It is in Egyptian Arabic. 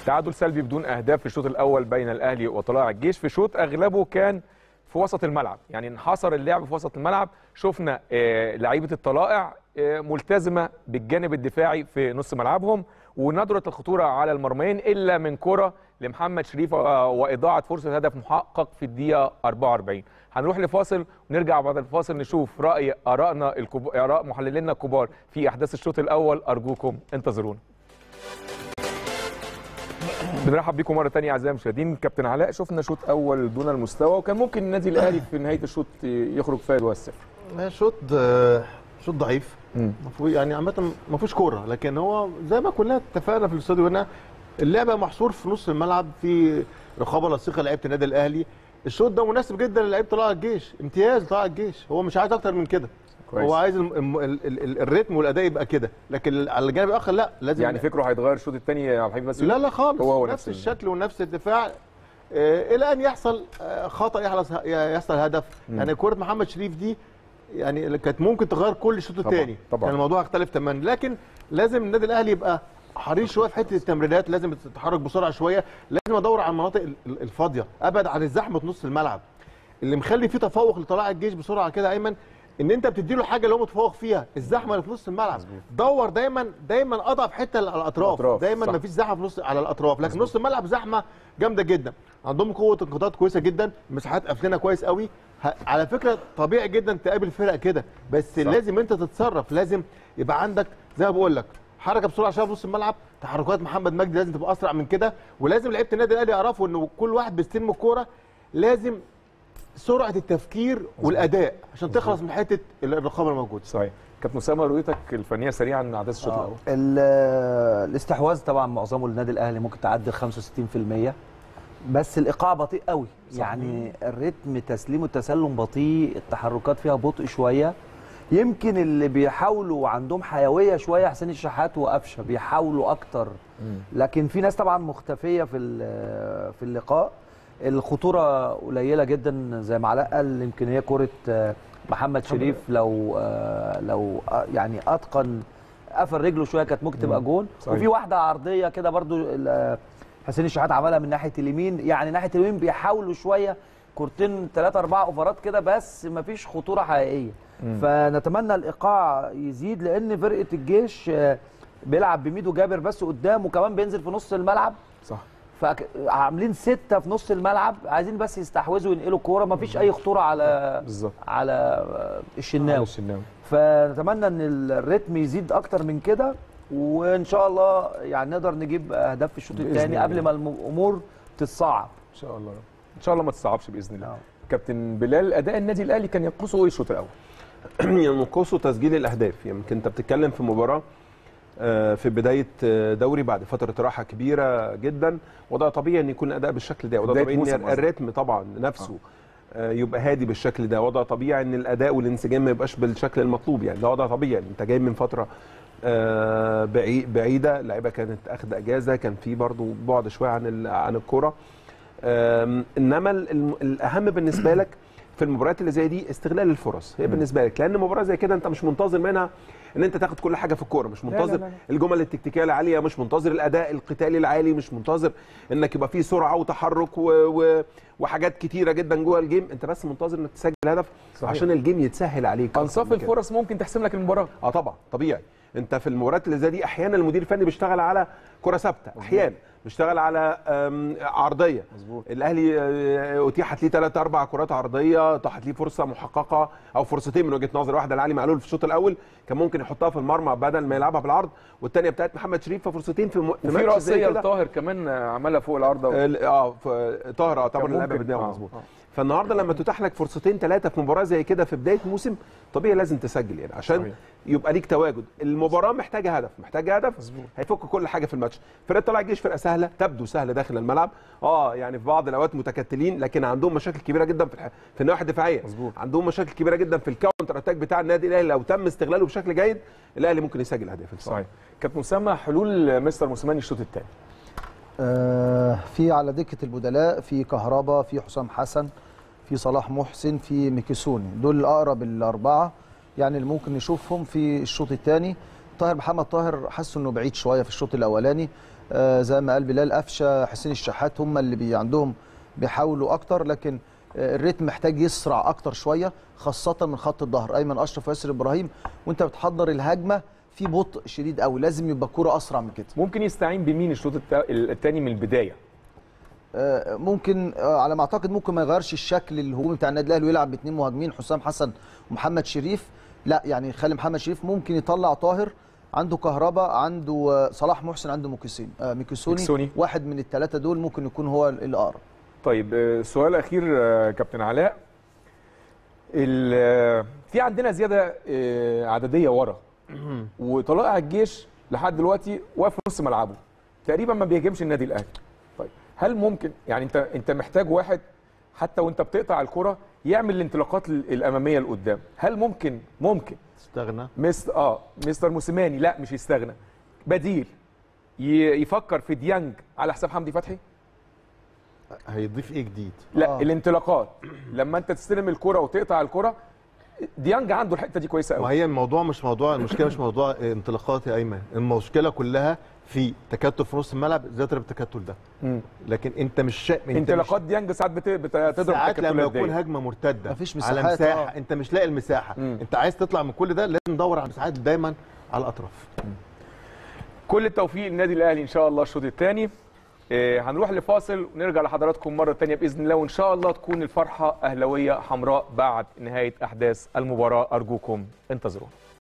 تعادل سلبي بدون اهداف في الشوط الاول بين الاهلي وطلائع الجيش في شوط اغلبه كان في وسط الملعب يعني انحصر اللعب في وسط الملعب شفنا آه، لعيبه الطلائع آه، ملتزمه بالجانب الدفاعي في نص ملعبهم وندره الخطوره على المرميين الا من كره لمحمد شريف آه، واضاعه فرصه هدف محقق في الدقيقه 44 هنروح لفاصل ونرجع بعد الفاصل نشوف راي ارائنا الكب... اراء محللينا الكبار في احداث الشوط الاول ارجوكم انتظرونا بنرحب بيكم مره ثانيه اعزائي المشاهدين كابتن علاء شفنا شوط اول دون المستوى وكان ممكن النادي الاهلي في نهايه الشوط يخرج فائز والصفر شوط آه، شوط ضعيف مفهو- يعني عامه ما فيهوش كوره لكن هو زي ما كلنا اتفقنا في الاستوديو هنا اللعبه محصور في نص الملعب في رقابه لصيقه لعيبه النادي الاهلي الشوط ده مناسب جدا للعيبه طلائع الجيش امتياز طلائع الجيش هو مش عايز اكتر من كده كويس. هو عايز الم- الم- ال- ال- ال- الريتم والاداء يبقى كده لكن على الجانب الاخر لا لازم يعني فكره هيتغير الشوط الثاني يا عبد الحميد بس لا لا خالص هو هو نفس نفس الشكل ونفس الدفاع آه، الى ان يحصل آه، خطا يحصل يحصل هدف يعني كره محمد شريف دي يعني اللي كانت ممكن تغير كل الشوط طبعاً، الثاني طبعاً. كان الموضوع اختلف تماما لكن لازم النادي الاهلي يبقى حريص شويه في حته التمريرات لازم تتحرك بسرعه شويه لازم ادور على المناطق ال- ال- الفاضيه ابعد عن الزحمه نص الملعب اللي مخلي فيه تفوق لطلائع الجيش بسرعه كده ايمن ان انت بتدي له حاجه اللي هو متفوق فيها الزحمه اللي في نص الملعب دور دايما دايما اضعف حته على الاطراف الأطراف، دايما صح. ما فيش زحمه في نص على الاطراف لكن نص الملعب زحمه جامده جدا عندهم قوه انقضاض كويسه جدا مساحات قافلينها كويس قوي ه- على فكره طبيعي جدا تقابل فرق كده بس صح. لازم انت تتصرف لازم يبقى عندك زي ما بقول لك حركه بسرعه شويه في نص الملعب تحركات محمد مجدي لازم تبقى اسرع من كده ولازم لعيبه النادي الاهلي يعرفوا انه كل واحد بيستلم الكوره لازم سرعه التفكير والاداء عشان تخلص من حته الرقابه الموجوده صحيح كابتن اسامه رؤيتك الفنيه سريعا عن احداث الشوط الاول ال- الاستحواذ طبعا معظمه للنادي الاهلي ممكن تعدي 65% بس الايقاع بطيء قوي يعني الريتم تسليم التسلم بطيء التحركات فيها بطء شويه يمكن اللي بيحاولوا عندهم حيويه شويه حسين الشحات وقفشه بيحاولوا اكتر لكن في ناس طبعا مختفيه في ال- في اللقاء الخطوره قليله جدا زي ما علاء قال يمكن هي كره آه، محمد شريف لو آه، لو آه، يعني اتقن قفل رجله شويه كانت ممكن تبقى جون صحيح. وفي واحده عرضيه كده برضو ال- حسين الشحات عملها من ناحيه اليمين يعني ناحيه اليمين بيحاولوا شويه كورتين ثلاثة أربعة أوفرات كده بس مفيش خطورة حقيقية فنتمنى الإيقاع يزيد لأن فرقة الجيش آه، بيلعب بميدو جابر بس قدام وكمان بينزل في نص الملعب صح فعاملين ستة في نص الملعب عايزين بس يستحوذوا وينقلوا الكورة مفيش أي خطورة على بالظبط على آه، الشناوي معلش الناوي. فنتمنى ان الريتم يزيد اكتر من كده وان شاء الله يعني نقدر نجيب اهداف في الشوط بإذن الثاني الله. قبل ما الامور تتصعب ان شاء الله ان شاء الله ما تصعبش باذن الله آه. كابتن بلال اداء النادي الاهلي كان ينقصه ايه الشوط الاول ينقصوا تسجيل الاهداف يمكن انت بتتكلم في مباراه آه، في بدايه آه، دوري بعد فتره راحه كبيره جدا وده طبيعي ان يكون الاداء بالشكل ده وده بداية طبيعي موسم ان قصدك. الريتم طبعا نفسه آه، يبقى هادي بالشكل ده وضع طبيعي ان الاداء والانسجام ما يبقاش بالشكل المطلوب يعني ده وضع طبيعي انت جاي من فتره آه، بعي- بعيده اللعيبه كانت اخذ اجازه كان في برضو بعد شويه عن ال- عن الكوره آم، انما ال- الم- الاهم بالنسبه لك في المباريات اللي زي دي استغلال الفرص هي بالنسبه لك لان مباراه زي كده انت مش منتظر منها ان انت تاخد كل حاجه في الكوره مش منتظر لا، لا. الجمل التكتيكيه العاليه مش منتظر الاداء القتالي العالي مش منتظر انك يبقى فيه سرعه وتحرك و... و... وحاجات كتيره جدا جوه الجيم انت بس منتظر انك تسجل هدف صحيح. عشان الجيم يتسهل عليك أكتر انصاف من كده. الفرص ممكن تحسم لك المباراه اه طبعا طبيعي انت في المباريات اللي زي دي احيانا المدير الفني بيشتغل على كره ثابته احيانا بيشتغل على أم، عرضيه مظبوط. الاهلي آه، اتيحت ليه ثلاث اربع كرات عرضيه اتاحت ليه فرصه محققه او فرصتين من وجهه نظر واحده لعلي معلول في الشوط الاول كان ممكن يحطها في المرمى بدل ما يلعبها بالعرض والثانيه بتاعت محمد شريف ففرصتين في, م... في وفي ماتش زي راسيه كده. لطاهر كمان آه، عملها فوق العارضه ال- اه ف- طاهر اه طبعا كان اللعبه ممكن. بدماغه آه، مظبوط آه. فالنهارده لما تتاح لك فرصتين ثلاثه في مباراه زي كده في بدايه موسم طبيعي لازم تسجل يعني عشان صحيح. يبقى ليك تواجد المباراه محتاجه هدف محتاجه هدف مظبوط. هيفك كل حاجه في الماتش فرقه طلع الجيش فرقه سهله تبدو سهله داخل الملعب اه يعني في بعض الاوقات متكتلين لكن عندهم مشاكل كبيره جدا في الح... في النواحي الدفاعيه مظبوط. عندهم مشاكل كبيره جدا في الكاونتر اتاك بتاع النادي الاهلي لو تم استغلاله بشكل جيد الاهلي ممكن يسجل اهداف صحيح كابتن اسامه حلول مستر موسيماني الشوط الثاني آه، في على دكه البدلاء في كهربا في حسام حسن في صلاح محسن في ميكيسوني دول الاقرب الاربعه يعني اللي ممكن نشوفهم في الشوط الثاني طاهر محمد طاهر حاسس انه بعيد شويه في الشوط الاولاني آه، زي ما قال بلال قفشه حسين الشحات هم اللي بي عندهم بيحاولوا اكتر لكن آه، الريتم محتاج يسرع اكتر شويه خاصه من خط الظهر ايمن اشرف وياسر ابراهيم وانت بتحضر الهجمه في بطء شديد قوي لازم يبقى كوره اسرع من كده ممكن يستعين بمين الشوط الثاني من البدايه آه، ممكن آه، على ما اعتقد ممكن ما يغيرش الشكل الهجومي بتاع النادي الاهلي ويلعب باثنين مهاجمين حسام حسن ومحمد شريف لا يعني يخلي محمد شريف ممكن يطلع طاهر عنده كهربا عنده آه، صلاح محسن عنده مكيسين آه، ميكيسوني ميكيسوني. واحد من الثلاثه دول ممكن يكون هو الاقرب طيب آه، سؤال اخير آه، كابتن علاء ال- آه، في عندنا زياده آه، عدديه ورا وطلائع الجيش لحد دلوقتي واقف في نص ملعبه تقريبا ما بيهاجمش النادي الاهلي طيب هل ممكن يعني انت انت محتاج واحد حتى وانت بتقطع الكره يعمل الانطلاقات ال- الاماميه لقدام هل ممكن ممكن استغنى مستر اه مستر موسيماني لا مش يستغنى بديل ي- يفكر في ديانج على حساب حمدي فتحي هيضيف ايه جديد لا آه. آه. الانطلاقات لما انت تستلم الكره وتقطع الكره ديانج عنده الحته دي كويسه قوي وهي الموضوع مش موضوع المشكله مش موضوع انطلاقات يا ايمن المشكله كلها في تكتل في نص الملعب ازاي تضرب التكتل ده مم. لكن انت مش شا... انت انطلاقات ديانج ساعات بت- بت- بتضرب ساعات لما التكتلات يكون دي. هجمه مرتده مفيش على مساحات، مساحه آه. انت مش لاقي المساحه مم. انت عايز تطلع من كل ده لازم ندور على مساحات دايما على الاطراف كل التوفيق للنادي الاهلي ان شاء الله الشوط الثاني هنروح لفاصل ونرجع لحضراتكم مره ثانيه باذن الله وان شاء الله تكون الفرحه اهلاويه حمراء بعد نهايه احداث المباراه ارجوكم انتظرونا